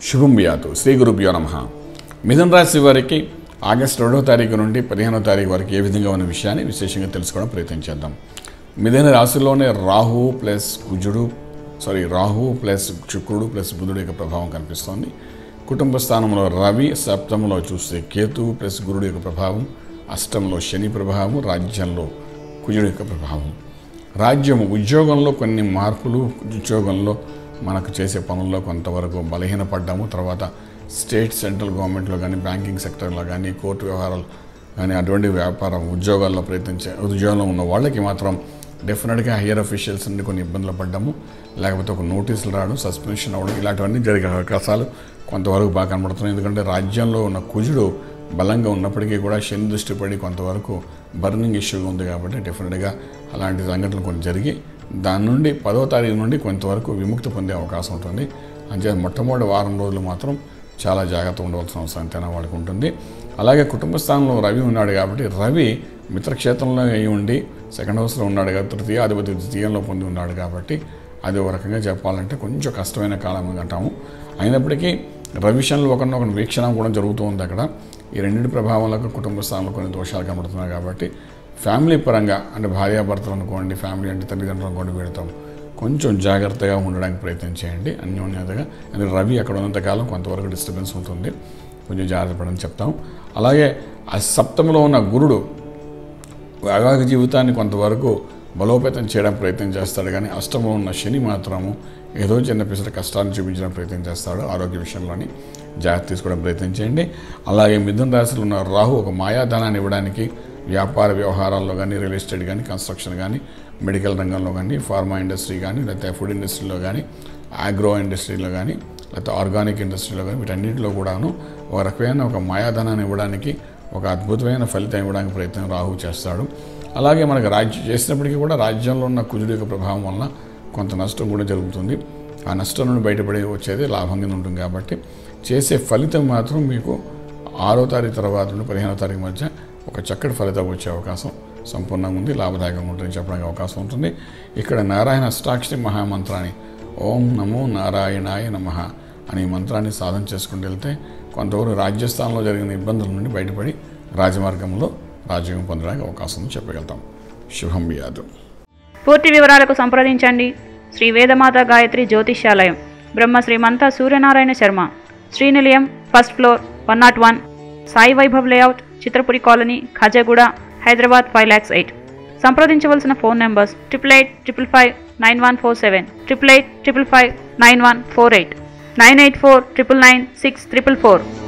శుభం వ్యాతు శ్రీ గురుభ్యో నమ మిథున రాశి వారికి ఆగస్టు రెండవ తారీఖు నుండి పదిహేనవ తారీఖు వరకు ఏ విధంగా ఉన్న విషయాన్ని విశేషంగా తెలుసుకోవడం ప్రయత్నం చేద్దాం మిథున రాశిలోనే రాహువు ప్లస్ కుజుడు సారీ రాహువు ప్లస్ శుక్రుడు ప్లస్ బుధుడు యొక్క ప్రభావం కనిపిస్తోంది కుటుంబ స్థానంలో రవి సప్తమంలో చూస్తే కేతువు ప్లస్ గురుడు యొక్క ప్రభావం అష్టంలో శని ప్రభావం రాజ్యంలో కుజుడు యొక్క ప్రభావం రాజ్యం ఉద్యోగంలో కొన్ని మార్పులు ఉద్యోగంలో మనకు చేసే పనుల్లో కొంతవరకు బలహీనపడ్డాము తర్వాత స్టేట్ సెంట్రల్ గవర్నమెంట్లో కానీ బ్యాంకింగ్ సెక్టర్లో కానీ కోర్టు వ్యవహారాలు కానీ అటువంటి వ్యాపారం ఉద్యోగాల్లో ప్రయత్నించే ఉద్యోగంలో ఉన్న వాళ్ళకి మాత్రం డెఫినెట్గా హయ్యర్ అఫీషియల్స్ నుండి కొన్ని ఇబ్బందులు పడ్డాము లేకపోతే ఒక నోటీసులు రావడం సస్పెన్షన్ అవ్వడం ఇలాంటివన్నీ జరిగే అవకాశాలు కొంతవరకు బాగా కనబడుతున్నాయి ఎందుకంటే రాజ్యంలో ఉన్న కుజుడు బలంగా ఉన్నప్పటికీ కూడా శని దృష్టి పడి కొంతవరకు బర్నింగ్ ఇష్యూగా ఉంది కాబట్టి డెఫినెట్గా అలాంటి సంఘటనలు కొన్ని జరిగి దాని నుండి పదో తారీఖు నుండి కొంతవరకు విముక్తి పొందే అవకాశం ఉంటుంది అంతే మొట్టమొదటి వారం రోజులు మాత్రం చాలా జాగ్రత్త ఉండవలసిన అవసరం ఎంతైనా వాళ్ళకి ఉంటుంది అలాగే కుటుంబ స్థానంలో రవి ఉన్నాడు కాబట్టి రవి మిత్రక్షేత్రంలో అయి ఉండి సెకండ్ హౌస్లో ఉన్నాడు కాబట్టి తృతీయ అధిపతి ద్వితీయంలో పొంది ఉన్నాడు కాబట్టి అది ఒక రకంగా చెప్పాలంటే కొంచెం కష్టమైన కాలం అంటాము అయినప్పటికీ రవిషన్లు ఒకరినొకరు వీక్షణ కూడా జరుగుతూ ఉంది అక్కడ ఈ రెండింటి ప్రభావాలకు కుటుంబ స్థానంలో కొన్ని దోషాలు కనబడుతున్నాయి కాబట్టి ఫ్యామిలీ పరంగా అంటే భార్యాభర్తలు అనుకోండి ఫ్యామిలీ అంటే తల్లిదండ్రులు అనుకోండి వీడతాం కొంచెం జాగ్రత్తగా ఉండడానికి ప్రయత్నం చేయండి అన్యోన్యతగా అంటే రవి అక్కడ ఉన్నంతకాలం కొంతవరకు డిస్టర్బెన్స్ ఉంటుంది కొంచెం జాగ్రత్త పడని చెప్తాం అలాగే ఆ సప్తమిలో ఉన్న గురుడు వైవాహిక జీవితాన్ని కొంతవరకు బలోపేతం చేయడానికి ప్రయత్నం చేస్తాడు కానీ అష్టంలో ఉన్న శని మాత్రము ఏదో చిన్న పిసర కష్టాన్ని చూపించడం ప్రయత్నం చేస్తాడు ఆరోగ్య విషయంలోని జాగ్రత్త తీసుకోవడం ప్రయత్నం చేయండి అలాగే మిథున రాశిలో ఉన్న రాహు ఒక మాయాధనాన్ని ఇవ్వడానికి వ్యాపార వ్యవహారాల్లో కానీ రియల్ ఎస్టేట్ కానీ కన్స్ట్రక్షన్ కానీ మెడికల్ రంగంలో కానీ ఫార్మా ఇండస్ట్రీ కానీ లేకపోతే ఫుడ్ ఇండస్ట్రీలో కానీ ఆగ్రో ఇండస్ట్రీలో కానీ లేకపోతే ఆర్గానిక్ ఇండస్ట్రీలో కానీ వీటన్నిటిలో కూడాను ఒక రకమైన ఒక మాయాధనాన్ని ఇవ్వడానికి ఒక అద్భుతమైన ఫలితం ఇవ్వడానికి ప్రయత్నం రాహు చేస్తాడు అలాగే మనకు రాజ్యం చేసినప్పటికీ కూడా రాజ్యంలో ఉన్న కుజుడు యొక్క ప్రభావం వలన కొంత నష్టం కూడా జరుగుతుంది ఆ నష్టం నుండి బయటపడి వచ్చేది లాభంగా ఉంటుంది కాబట్టి చేసే ఫలితం మాత్రం మీకు ఆరో తారీఖు తర్వాత నుండి పదిహేనో తారీఖు మధ్య ఒక చక్కటి ఫలితం వచ్చే అవకాశం సంపూర్ణంగా ఉంది లాభదాయకంగా ఉంటుందని చెప్పడానికి అవకాశం ఉంటుంది ఇక్కడ నారాయణ అష్టాక్షరి మహామంత్రాన్ని ఓం నమో నారాయణాయ నమ అనే మంత్రాన్ని సాధన చేసుకుంటూ వెళ్తే కొంతవరకు రాజ్యస్థానంలో జరిగిన ఇబ్బందుల నుండి బయటపడి రాజమార్గంలో రాజ్యం పొందడానికి అవకాశం ఉంది చెప్పగలుగుతాం శుభం వ్యాధు పూర్తి వివరాలకు సంప్రదించండి Shri Vedamata Gayatri Jyotishyalayam Brahma Srimantha Suryanarayana Sharma Srinilayam first floor one naught one Sai Vaibhav layout Chitrapuri colony Khajaguda Hyderabad five lakhs eight సంప్రదించవలసిన phone numbers triple eight triple five nine one four seven triple eight triple five nine one four eight nine eight four triple nine six triple four